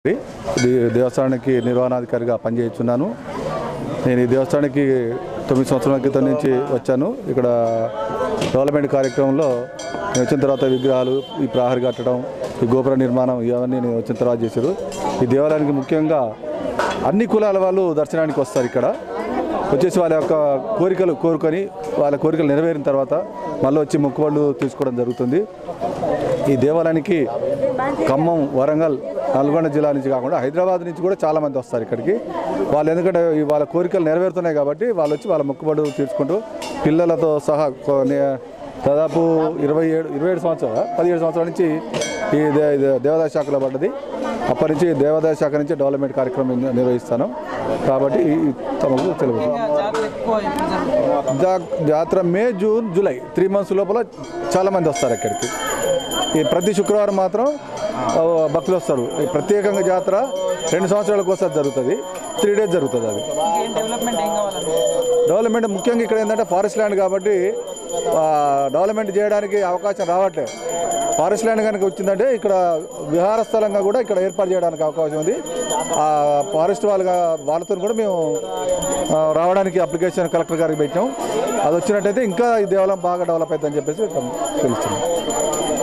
ఇది దేవస్థానానికి నిర్వహణాధికారిగా పనిచేస్తున్నాను నేను ఈ దేవస్థానానికి తొమ్మిది సంవత్సరాల క్రితం నుంచి వచ్చాను ఇక్కడ డెవలప్మెంట్ కార్యక్రమంలో నేను వచ్చిన తర్వాత విగ్రహాలు ఈ ప్రహరీ కట్టడం ఈ గోపుర నిర్మాణం ఇవన్నీ నేను వచ్చిన తర్వాత చేశారు ఈ దేవాలయానికి ముఖ్యంగా అన్ని కులాల వాళ్ళు దర్శనానికి వస్తారు ఇక్కడ వచ్చేసి వాళ్ళ యొక్క కోరికలు కోరుకొని వాళ్ళ కోరికలు నెరవేరిన తర్వాత మళ్ళీ వచ్చి మొక్కుబళ్ళు తీసుకోవడం జరుగుతుంది ఈ దేవాలయానికి ఖమ్మం వరంగల్ నల్గొండ జిల్లా నుంచి కాకుండా హైదరాబాద్ నుంచి కూడా చాలా మంది వస్తారు ఇక్కడికి వాళ్ళు ఎందుకంటే ఈ వాళ్ళ కోరికలు నెరవేరుతున్నాయి కాబట్టి వాళ్ళు వచ్చి వాళ్ళ మొక్కుబడు తీర్చుకుంటూ పిల్లలతో సహా కొన్ని దాదాపు ఇరవై ఏడు ఇరవై ఏడు సంవత్సరాలు పదిహేడు సంవత్సరాల నుంచి ఈ దే దే- దేవాదాయ శాఖలో పడ్డది అప్పటి నుంచి దేవాదాయ శాఖ నుంచి డెవలప్మెంట్ కార్యక్రమం నిర్వహిస్తాను కాబట్టి ఈ తమకు తెలుగు జాతర ఎక్కువ ఎప్పుడు జరుగుతుంది జా- జాతర May June July three months లోపల చాలా మంది వస్తారు ఇక్కడికి ఈ ప్రతి శుక్రవారం మాత్రం ఆ, భక్తులు వస్తారు ఈ ప్రత్యేకంగా జాతర రెండు సంవత్సరాలకు ఒకసారి జరుగుతుంది త్రీ డేస్ జరుగుతుంది అది ఇంకేం డెవలప్మెంట్ ఏం కావాలండి డెవలప్మెంట్ ముఖ్యంగా ఇక్కడ ఏంటంటే ఫారెస్ట్ ల్యాండ్ కాబట్టి ఆ, డెవలప్మెంట్ చేయడానికి అవకాశం రావట్లేదు ఫారెస్ట్ ల్యాండ్ కనుక వచ్చిందంటే ఇక్కడ విహార స్థలంగా కూడా ఇక్కడ ఏర్పాటు చేయడానికి అవకాశం ఉంది ఆ ఫారెస్ట్ వాళ్ళగా వాళ్ళతో కూడా మేము ఆ, రావడానికి అప్లికేషన్ కలెక్టర్ గారికి పెట్టాం అది వచ్చినట్టయితే ఇంకా ఈ దేవాలయం బాగా డెవలప్ అవుతుందని చెప్పేసి తెలుస్తుంది